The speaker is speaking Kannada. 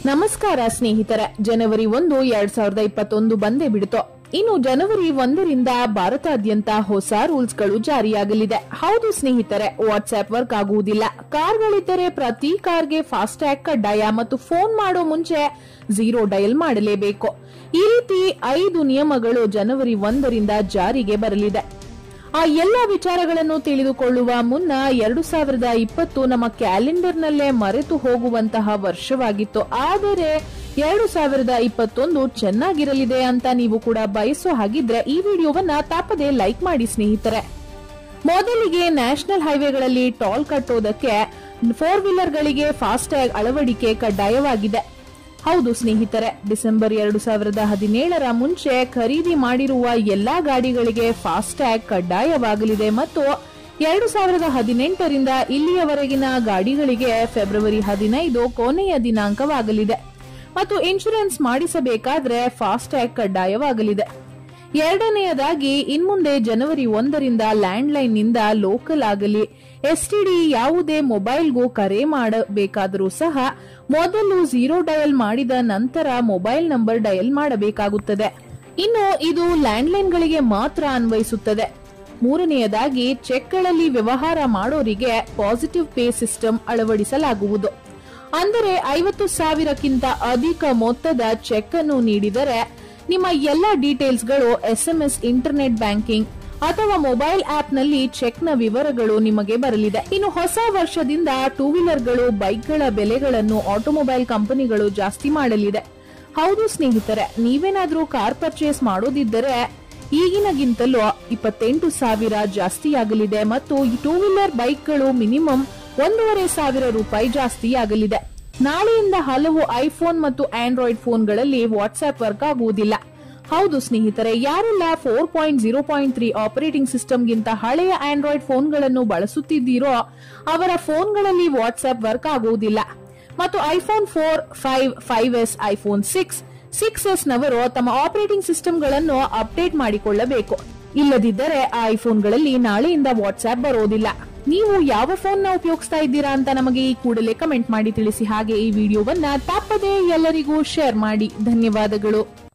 ನಮಸ್ಕಾರ ಸ್ನೇಹಿತರೆ ಜನವರಿ ಒಂದು ಎರಡ್ ಸಾವಿರದ ಇಪ್ಪತ್ತೊಂದು ಬಂದೇ ಬಿಡಿತು ಇನ್ನು ಜನವರಿ ಒಂದರಿಂದ ಭಾರತಾದ್ಯಂತ ಹೊಸ ರೂಲ್ಸ್ಗಳು ಜಾರಿಯಾಗಲಿದೆ ಹೌದು ಸ್ನೇಹಿತರೆ ವಾಟ್ಸ್ಆಪ್ ವರ್ಕ್ ಆಗುವುದಿಲ್ಲ ಕಾರ್ಗಳಿದ್ದರೆ ಪ್ರತಿ ಕಾರ್ಗೆ ಫಾಸ್ಟ್ಯಾಗ್ ಕಡ್ಡಾಯ ಮತ್ತು ಫೋನ್ ಮಾಡೋ ಮುಂಚೆ ಝೀರೋ ಡಯಲ್ ಮಾಡಲೇಬೇಕು ಈ ರೀತಿ ಐದು ನಿಯಮಗಳು ಜನವರಿ ಒಂದರಿಂದ ಜಾರಿಗೆ ಬರಲಿದೆ ಆ ಎಲ್ಲ ವಿಚಾರಗಳನ್ನು ತಿಳಿದುಕೊಳ್ಳುವ ಮುನ್ನ ಎರಡು ಸಾವಿರದ ಇಪ್ಪತ್ತು ನಮ್ಮ ಕ್ಯಾಲೆಂಡರ್ನಲ್ಲೇ ಮರೆತು ಹೋಗುವಂತಹ ವರ್ಷವಾಗಿತ್ತು ಆದರೆ ಎರಡು ಸಾವಿರದ ಇಪ್ಪತ್ತೊಂದು ಚೆನ್ನಾಗಿರಲಿದೆ ಅಂತ ನೀವು ಕೂಡ ಬಯಸೋ ಹಾಗಿದ್ರೆ ಈ ವಿಡಿಯೋವನ್ನ ತಪ್ಪದೆ ಲೈಕ್ ಮಾಡಿ ಸ್ನೇಹಿತರೆ ಮೊದಲಿಗೆ ನ್ಯಾಷನಲ್ ಹೈವೇಗಳಲ್ಲಿ ಟೋಲ್ ಕಟ್ಟೋದಕ್ಕೆ ಫೋರ್ ವೀಲರ್ಗಳಿಗೆ ಫಾಸ್ಟ್ಯಾಗ್ ಅಳವಡಿಕೆ ಕಡ್ಡಾಯವಾಗಿದೆ ಹೌದು ಸ್ನೇಹಿತರೆ ಡಿಸೆಂಬರ್ ಎರಡು ಸಾವಿರದ ಹದಿನೇಳರ ಮುಂಚೆ ಖರೀದಿ ಮಾಡಿರುವ ಎಲ್ಲಾ ಗಾಡಿಗಳಿಗೆ ಫಾಸ್ಟ್ಯಾಗ್ ಕಡ್ಡಾಯವಾಗಲಿದೆ ಮತ್ತು ಎರಡು ಸಾವಿರದ ಹದಿನೆಂಟರಿಂದ ಇಲ್ಲಿಯವರೆಗಿನ ಗಾಡಿಗಳಿಗೆ ಫೆಬ್ರವರಿ ಹದಿನೈದು ಕೊನೆಯ ದಿನಾಂಕವಾಗಲಿದೆ ಮತ್ತು ಇನ್ಶೂರೆನ್ಸ್ ಮಾಡಿಸಬೇಕಾದ್ರೆ ಫಾಸ್ಟ್ಯಾಗ್ ಕಡ್ಡಾಯವಾಗಲಿದೆ ಎರಡನೆಯದಾಗಿ ಇನ್ಮುಂದೆ ಜನವರಿ ಒಂದರಿಂದ ಲ್ಯಾಂಡ್ಲೈನ್ ನಿಂದ ಲೋಕಲ್ ಆಗಲಿ ಎಸ್ಟಿಡಿ ಯಾವುದೇ ಮೊಬೈಲ್ಗೂ ಕರೆ ಮಾಡಬೇಕಾದರೂ ಸಹ ಮೊದಲು ಝೀರೋ ಡಯಲ್ ಮಾಡಿದ ನಂತರ ಮೊಬೈಲ್ ನಂಬರ್ ಡಯಲ್ ಮಾಡಬೇಕಾಗುತ್ತದೆ ಇನ್ನು ಇದು ಲ್ಯಾಂಡ್ಲೈನ್ಗಳಿಗೆ ಮಾತ್ರ ಅನ್ವಯಿಸುತ್ತದೆ ಮೂರನೆಯದಾಗಿ ಚೆಕ್ಗಳಲ್ಲಿ ವ್ಯವಹಾರ ಮಾಡೋರಿಗೆ ಪಾಸಿಟಿವ್ ಪೇ ಸಿಸ್ಟಮ್ ಅಳವಡಿಸಲಾಗುವುದು ಅಂದರೆ ಐವತ್ತು ಸಾವಿರಕ್ಕಿಂತ ಅಧಿಕ ಮೊತ್ತದ ಚೆಕ್ ಅನ್ನು ನೀಡಿದರೆ ನಿಮ್ಮ ಎಲ್ಲ ಡೀಟೇಲ್ಸ್ಗಳು ಎಸ್ಎಂಎಸ್ ಇಂಟರ್ನೆಟ್ ಬ್ಯಾಂಕಿಂಗ್ ಅಥವಾ ಮೊಬೈಲ್ ಆಪ್ ನಲ್ಲಿ ಚೆಕ್ ನ ವಿವರಗಳು ನಿಮಗೆ ಬರಲಿದೆ ಇನ್ನು ಹೊಸ ವರ್ಷದಿಂದ ಟೂ ವೀಲರ್ಗಳು ಬೈಕ್ಗಳ ಬೆಲೆಗಳನ್ನು ಆಟೋಮೊಬೈಲ್ ಕಂಪನಿಗಳು ಜಾಸ್ತಿ ಮಾಡಲಿದೆ ಹೌದು ಸ್ನೇಹಿತರೆ ನೀವೇನಾದ್ರೂ ಕಾರ್ ಪರ್ಚೇಸ್ ಮಾಡೋದಿದ್ದರೆ ಈಗಿನಗಿಂತಲೂ ಇಪ್ಪತ್ತೆಂಟು ಸಾವಿರ ಜಾಸ್ತಿಯಾಗಲಿದೆ ಮತ್ತು ಈ ಟೂ ವೀಲರ್ ಬೈಕ್ಗಳು ಮಿನಿಮಮ್ ಒಂದೂವರೆ ಸಾವಿರ ರೂಪಾಯಿ ಜಾಸ್ತಿಯಾಗಲಿದೆ ನಾಳೆಯಿಂದ ಹಲವು ಐಫೋನ್ ಮತ್ತು ಆಂಡ್ರಾಯ್ಡ್ ಫೋನ್ಗಳಲ್ಲಿ ವಾಟ್ಸ್ಆಪ್ ವರ್ಕ್ ಆಗುವುದಿಲ್ಲ ಹೌದು ಸ್ನೇಹಿತರೆ ಯಾರೆಲ್ಲ four point zero point three operating ಸಿಸ್ಟಮ್ಗಿಂತ ಹಳೆಯ ಆಂಡ್ರಾಯ್ಡ್ ಫೋನ್ಗಳನ್ನು ಬಳಸುತ್ತಿದ್ದೀರೋ ಅವರ ಫೋನ್ಗಳಲ್ಲಿ ವಾಟ್ಸ್ಆಪ್ ವರ್ಕ್ ಆಗುವುದಿಲ್ಲ ಮತ್ತು iPhone four five five S iPhone six six S ನವರು ತಮ್ಮ ಆಪರೇಟಿಂಗ್ ಸಿಸ್ಟಮ್ಗಳನ್ನು ಅಪ್ಡೇಟ್ ಮಾಡಿಕೊಳ್ಳಬೇಕು ಇಲ್ಲದಿದ್ದರೆ ಆ ಐಫೋನ್ಗಳಲ್ಲಿ ನಾಳೆಯಿಂದ ವಾಟ್ಸ್ಆಪ್ ಬರೋದಿಲ್ಲ ನೀವು ಯಾವ ಫೋನ್ ನ ಉಪಯೋಗಿಸ್ತಾ ಇದ್ದೀರಾ ಅಂತ ನಮಗೆ ಈ ಕೂಡಲೇ ಕಮೆಂಟ್ ಮಾಡಿ ತಿಳಿಸಿ ಹಾಗೆ ಈ ವಿಡಿಯೋವನ್ನ ತಪ್ಪದೇ ಎಲ್ಲರಿಗೂ ಶೇರ್ ಮಾಡಿ ಧನ್ಯವಾದಗಳು